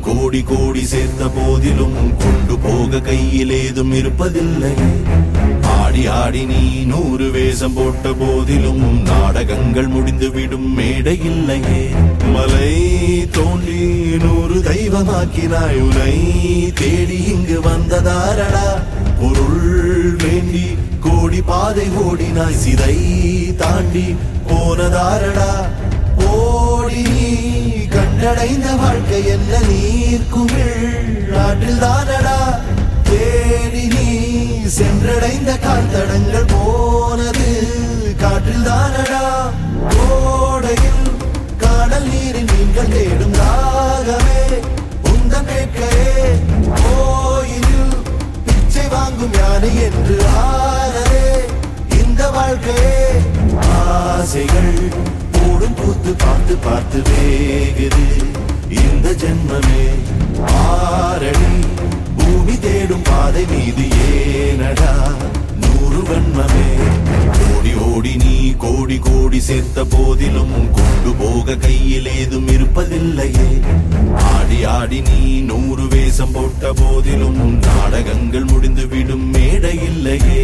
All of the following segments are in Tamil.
கோடி கோடி சேர்த்த போதிலும் கொண்டு போக கையில் ஏதும் இருப்பதில்லையே ஆடி ஆடி நீ நூறு வேஷம் போட்ட போதிலும் நாடகங்கள் முடிந்து விடும் மேடை இல்லையே மலை தோண்டி நூறு தெய்வமாக்கினாய் உனை தேடி இங்கு வந்ததாரடா பொருள் வேண்டி கோடி பாதை ஓடினாய் சிதை தாண்டி போனதாரடா ஓடி நீ கண்டடைந்த வாழ்க்கை என்ன நீர்க்குமிழ் ஆற்றில் தானடா தேடி நீ சென்றடைந்த கால்தடங்கள் போனது காற்றில் தானடா கோடையில் காடல் நீரில் நீங்கள் தேடும் தாகமே உந்தன் வேட்கையே கோயிலில் பிச்சை வாங்கும் யானை என்று ஆனதே இந்த வாழ்க்கையே ஆசைகள் போடும் பூத்து பார்த்து பார்த்து வேகுது இந்த ஜென்மமே ஆரடி பூமி தேடும் பாதை மீது ஏனடா நூறு வன்மமே ஓடி ஓடி நீ கோடி கோடி சேர்த்த போதிலும் கொண்டு போக கையில் ஏதும் இருப்பதில்லையே ஆடி ஆடி நீ நூறு வேஷம் போட்ட போதிலும் நாடகங்கள் முடிந்து விடும் மேடை இல்லையே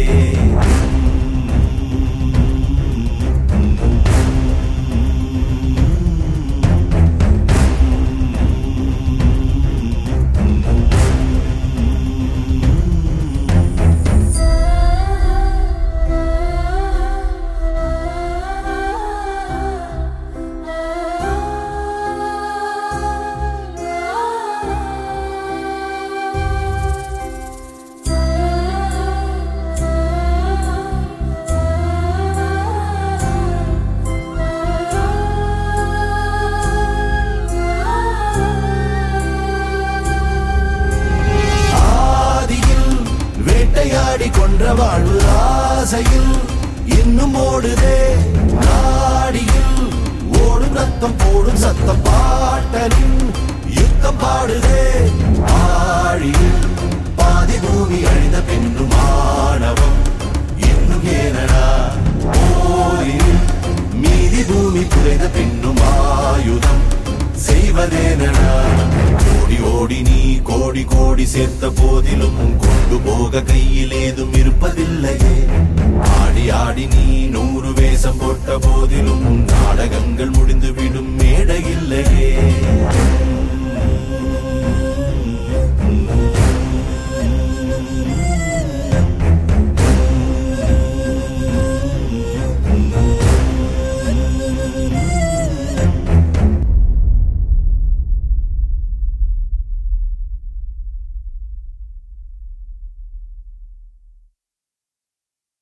ஆதியில் வேட்டையாடி கொன்ற வாழ்வு ஆசையில் இன்னும் ஓடுதே நாடியில் ஓடும் ரத்தம் போடும் சத்தம் பாட்டலின் யுத்தம் பாடுதே ஆழியில் பாதி பூமி அழிந்த பின்னும் ஆணவம் இன்னும் ஏனடா போரில் மீதி பூமி குறைந்த பின்னும் ஆயுதம் செய்வதேனடா ஓடி ஓடி நீ கோடி கோடி சேர்த்த போதிலும் கொண்டு போக கையில் ஏதும் இருப்பதில்லையே ஆடி ஆடி நீ நூறு வேஷம் போட்ட போதிலும் நாடகங்கள் முடிந்து விடும் மேடை இல்லையே